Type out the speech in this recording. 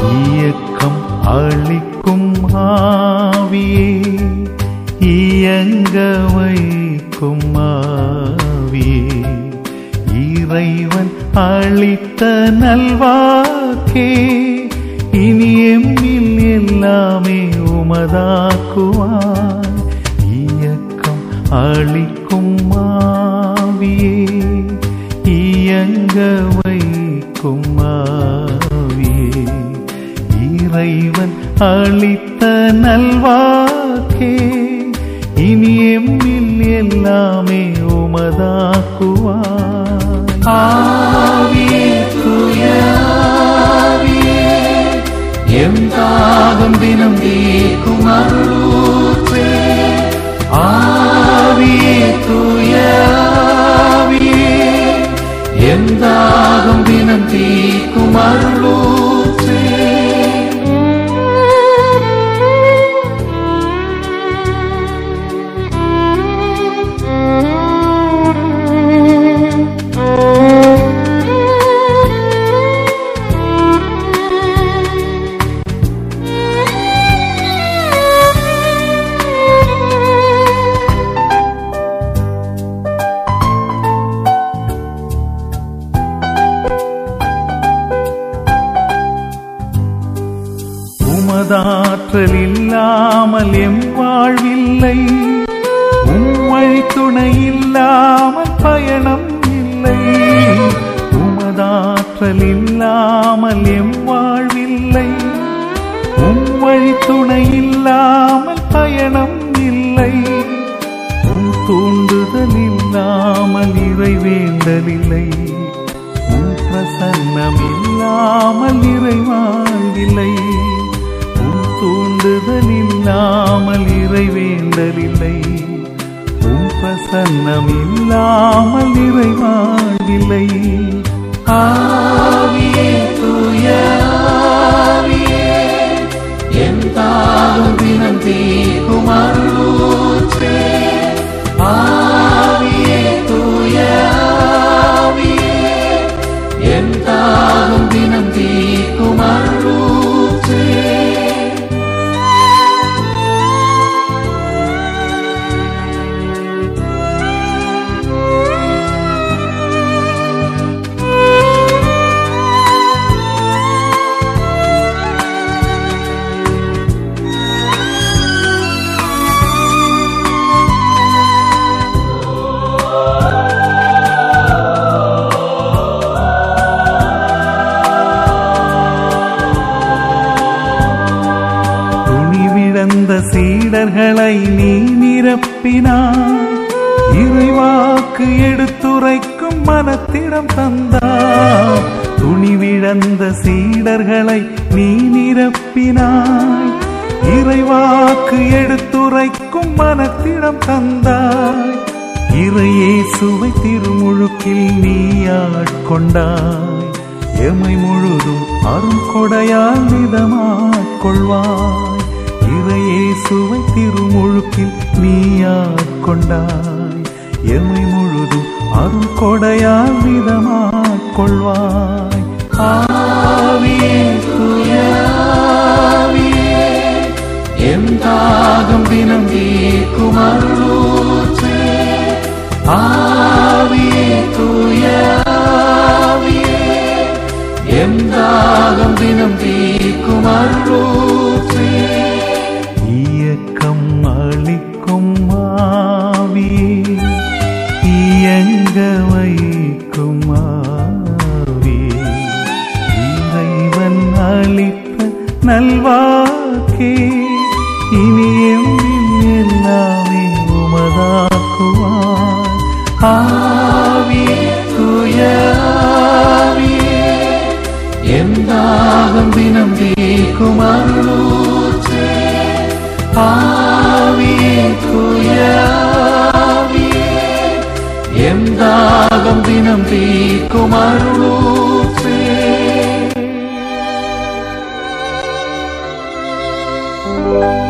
இயக்கம் அளிக்கும் ஆவியே இயங்க வைக்கும் ஆவியே இறைவன் அளித்த நல்வாக்கே இனி எம்மில் எல்லாமே உமதாக்குவான் இயக்கம் அளிக்கும் ஆவியே இயங்க வைக்கும் ஆவியே இறைவன் அளித்த நல்வாக்கே இனி எம்மில் எல்லாமே உமதாக்குவான் ஆவியே தூய ஆவியே எம் தாகம் தினம் தீர்க்கும் அருளூற்றே ஆவியே தூய ஆவியே எம் தாகம் தினம் தீர்க்கும் அருளூற்றே உமதாற்றல் இல்லாமல் எம் வாழ்வில்லை உம்வழி துணை இல்லாமல் பயணம் இல்லை உமதாற்றல் இல்லாமல் எம் வாழ்வில்லை உம்வழி துணை இல்லாமல் பயணம் இல்லை உம் தூண்டுதல் இல்லாமல் இறைவேண்டலில்லை உம் பிரசன்னம் இல்லாமல் இறைவாண்டில்லை உம் தூண்டுதல் இல்லாமல் இறைவேண்டலில்லை உம் பிரசன்னம் இல்லாமல் இறைவாண்டில்லை ஆவியே தூய ஆவியே என் தாகம் தினம் தீர்க்கும் அருளூற்றே ஆவியே தூய ஆவியே என் தாகம் தினம் தீர்க்கும் அருளூற்றே துணிவிழந்த சீடர்களை நீ நிரப்பினாய் இறைவாக்கு எடுத்துரைக்கும் மனத்திடம் தந்தாய் துணிவிழந்த சீடர்களை நீ நிரப்பினாய் இறைவாக்கு எடுத்துரைக்கும் மனத்திடம் தந்தாய் இறையேசுவை திருமுழுக்கில் நீ ஆட்கொண்டாய் எமை முழுதும் அருங்கொடையால் நிதமாட்கொள்வாய் இறையேசுவை திருமுழுக்கில் நீ ஆட்கொண்டாய் எமை முழுதும் அருங்கொடையால் நிதமாட்கொள்வாய் ஆவியே தூய ஆவியே எம் தாகம் தினம் தீர்க்கும் அருளூற்றே ஆவியே தூய ஆவியே எம் தாகம் தினம் தீர்க்கும் அருளூற்றே இயக்கம் அளிக்கும் ஆவியே இயங்க வைக்கும் ஆவியே இறைவன் அளித்த நல்வாக்கே இனி எம்மில் எல்லாமே உமதாக்குவான் ஆவியே தூய ஆவியே என் தாகம் தினம் தீர்க்கும் அருளூற்றே ஆவியே தூய ஆவியே என் தாகம் தினம் தீர்க்கும் அருளூற்றே thank you